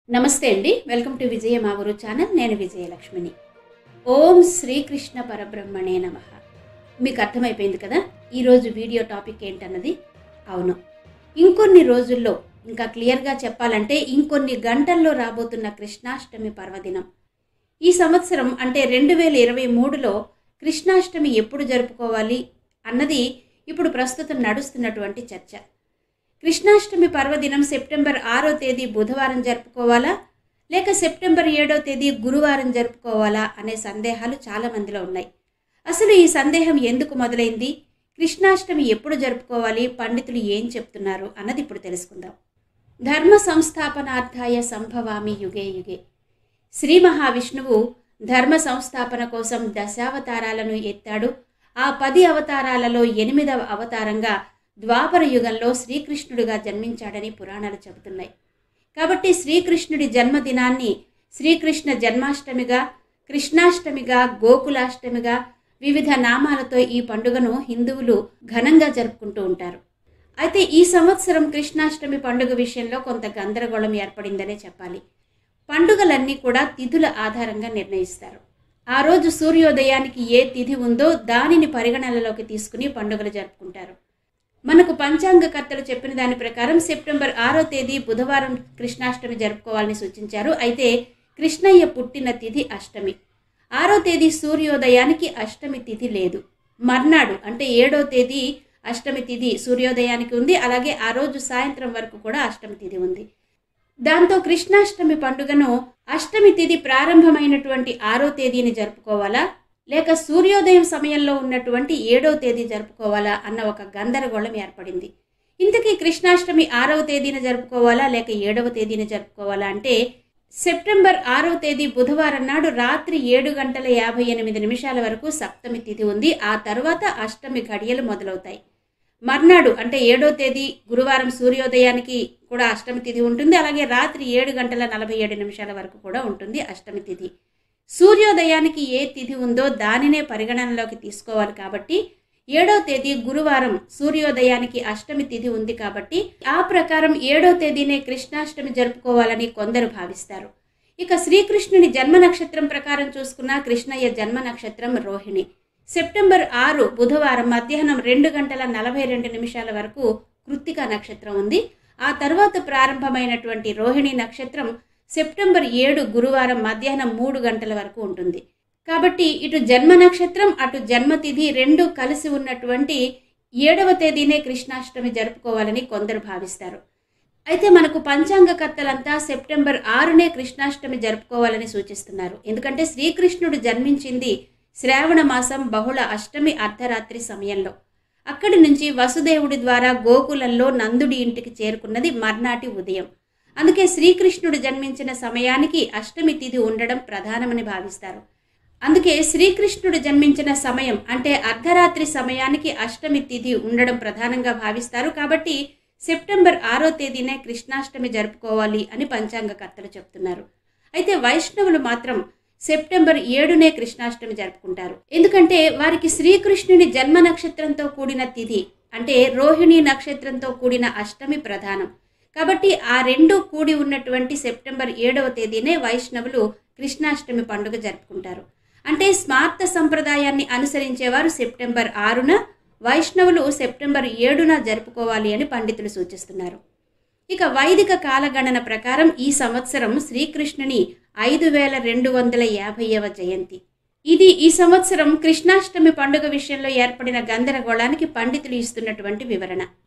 నమస్తే అండి welcome to విజయ మా ఊరు ఛానల్ నేను విజయలక్ష్మిని ఓం శ్రీకృష్ణ పరబ్రహ్మణే నమ మీకు అర్థమైపోయింది కదా ఈరోజు వీడియో టాపిక్ ఏంటన్నది అవును ఇంకొన్ని రోజుల్లో ఇంకా క్లియర్గా చెప్పాలంటే ఇంకొన్ని గంటల్లో రాబోతున్న కృష్ణాష్టమి పర్వదినం ఈ సంవత్సరం అంటే రెండు వేల ఇరవై మూడులో కృష్ణాష్టమి ఎప్పుడు జరుపుకోవాలి అన్నది ఇప్పుడు ప్రస్తుతం నడుస్తున్నటువంటి చర్చ కృష్ణాష్టమి పర్వదినం సెప్టెంబర్ ఆరో తేదీ బుధవారం జరుపుకోవాలా లేక సెప్టెంబర్ ఏడో తేదీ గురువారం జరుపుకోవాలా అనే సందేహాలు చాలా మందిలో ఉన్నాయి అసలు ఈ సందేహం ఎందుకు మొదలైంది కృష్ణాష్టమి ఎప్పుడు జరుపుకోవాలి పండితులు ఏం చెప్తున్నారు అన్నది ఇప్పుడు తెలుసుకుందాం ధర్మ సంస్థాపనార్థాయ సంభవామి యుగే యుగే శ్రీ మహావిష్ణువు ధర్మ సంస్థాపన కోసం దశావతారాలను ఎత్తాడు ఆ పది అవతారాలలో ఎనిమిదవ అవతారంగా ద్వాపర యుగంలో శ్రీకృష్ణుడిగా జన్మించాడని పురాణాలు చెబుతున్నాయి కాబట్టి శ్రీకృష్ణుడి జన్మదినాన్ని శ్రీకృష్ణ జన్మాష్టమిగా కృష్ణాష్టమిగా గోకులాష్టమిగా వివిధ నామాలతో ఈ పండుగను హిందువులు ఘనంగా జరుపుకుంటూ ఉంటారు అయితే ఈ సంవత్సరం కృష్ణాష్టమి పండుగ విషయంలో కొంత గందరగోళం ఏర్పడిందనే చెప్పాలి పండుగలన్నీ కూడా తిథుల ఆధారంగా నిర్ణయిస్తారు ఆ రోజు సూర్యోదయానికి ఏ తిథి ఉందో దానిని పరిగణనలోకి తీసుకుని పండుగలు జరుపుకుంటారు మనకు పంచాంగకర్తలు చెప్పిన దాని ప్రకారం సెప్టెంబర్ ఆరో తేదీ బుధవారం కృష్ణాష్టమి జరుపుకోవాలని సూచించారు అయితే కృష్ణయ్య పుట్టిన తిథి అష్టమి ఆరో తేదీ సూర్యోదయానికి అష్టమి తిథి లేదు మర్నాడు అంటే ఏడో తేదీ అష్టమి తిథి సూర్యోదయానికి ఉంది అలాగే ఆ రోజు సాయంత్రం వరకు కూడా అష్టమి తిథి ఉంది దాంతో కృష్ణాష్టమి పండుగను అష్టమి తిథి ప్రారంభమైనటువంటి ఆరో తేదీని జరుపుకోవాలా లేక సూర్యోదయం సమయంలో ఉన్నటువంటి ఏడవ తేదీ జరుపుకోవాలా అన్న ఒక గందరగోళం ఏర్పడింది ఇంతకీ కృష్ణాష్టమి ఆరవ తేదీన జరుపుకోవాలా లేక ఏడవ తేదీన జరుపుకోవాలా అంటే సెప్టెంబర్ ఆరవ తేదీ బుధవారం నాడు రాత్రి ఏడు గంటల యాభై ఎనిమిది నిమిషాల వరకు సప్తమి తిథి ఉంది ఆ తర్వాత అష్టమి ఘడియలు మొదలవుతాయి మర్నాడు అంటే ఏడో తేదీ గురువారం సూర్యోదయానికి కూడా అష్టమి తిథి ఉంటుంది అలాగే రాత్రి ఏడు గంటల నలభై ఏడు నిమిషాల వరకు కూడా ఉంటుంది అష్టమి తిథి సూర్యోదయానికి ఏ తిథి ఉందో దానినే పరిగణనలోకి తీసుకోవాలి కాబట్టి ఏడో తేదీ గురువారం సూర్యోదయానికి అష్టమి తిథి ఉంది కాబట్టి ఆ ప్రకారం ఏడో తేదీనే కృష్ణాష్టమి జరుపుకోవాలని కొందరు భావిస్తారు ఇక శ్రీకృష్ణుని జన్మ నక్షత్రం ప్రకారం చూసుకున్న కృష్ణయ్య జన్మ నక్షత్రం రోహిణి సెప్టెంబర్ ఆరు బుధవారం మధ్యాహ్నం రెండు గంటల నలభై రెండు నిమిషాల వరకు కృత్తిక నక్షత్రం ఉంది ఆ తర్వాత ప్రారంభమైనటువంటి రోహిణి నక్షత్రం సెప్టెంబర్ ఏడు గురువారం మధ్యాహ్నం మూడు గంటల వరకు ఉంటుంది కాబట్టి ఇటు జన్మ నక్షత్రం అటు జన్మతిథి రెండు కలిసి ఉన్నటువంటి ఏడవ తేదీనే కృష్ణాష్టమి జరుపుకోవాలని కొందరు భావిస్తారు అయితే మనకు పంచాంగకర్తలంతా సెప్టెంబర్ ఆరునే కృష్ణాష్టమి జరుపుకోవాలని సూచిస్తున్నారు ఎందుకంటే శ్రీకృష్ణుడు జన్మించింది శ్రావణ మాసం బహుళ అష్టమి అర్ధరాత్రి సమయంలో అక్కడి నుంచి వసుదేవుడి ద్వారా గోకులంలో నందుడి ఇంటికి చేరుకున్నది మర్నాటి ఉదయం అందుకే శ్రీకృష్ణుడు జన్మించిన సమయానికి అష్టమి తిథి ఉండడం ప్రధానమని భావిస్తారు అందుకే శ్రీకృష్ణుడు జన్మించిన సమయం అంటే అర్ధరాత్రి సమయానికి అష్టమి తిథి ఉండడం ప్రధానంగా భావిస్తారు కాబట్టి సెప్టెంబర్ ఆరో తేదీనే కృష్ణాష్టమి జరుపుకోవాలి అని పంచాంగకర్తలు చెప్తున్నారు అయితే వైష్ణవులు మాత్రం సెప్టెంబర్ ఏడునే కృష్ణాష్టమి జరుపుకుంటారు ఎందుకంటే వారికి శ్రీకృష్ణుని జన్మ నక్షత్రంతో కూడిన తిథి అంటే రోహిణి నక్షత్రంతో కూడిన అష్టమి ప్రధానం కాబట్టి ఆ రెండు కూడి ఉన్నటువంటి సెప్టెంబర్ ఏడవ తేదీనే వైష్ణవులు కృష్ణాష్టమి పండుగ జరుపుకుంటారు అంటే స్మార్త సంప్రదాయాన్ని అనుసరించేవారు సెప్టెంబర్ ఆరున వైష్ణవులు సెప్టెంబర్ ఏడున జరుపుకోవాలి అని పండితులు సూచిస్తున్నారు ఇక వైదిక కాలగణన ప్రకారం ఈ సంవత్సరం శ్రీకృష్ణుని ఐదు వేల రెండు వందల యాభైవ జయంతి ఇది ఈ సంవత్సరం కృష్ణాష్టమి పండుగ విషయంలో ఏర్పడిన గందరగోళానికి పండితులు ఇస్తున్నటువంటి వివరణ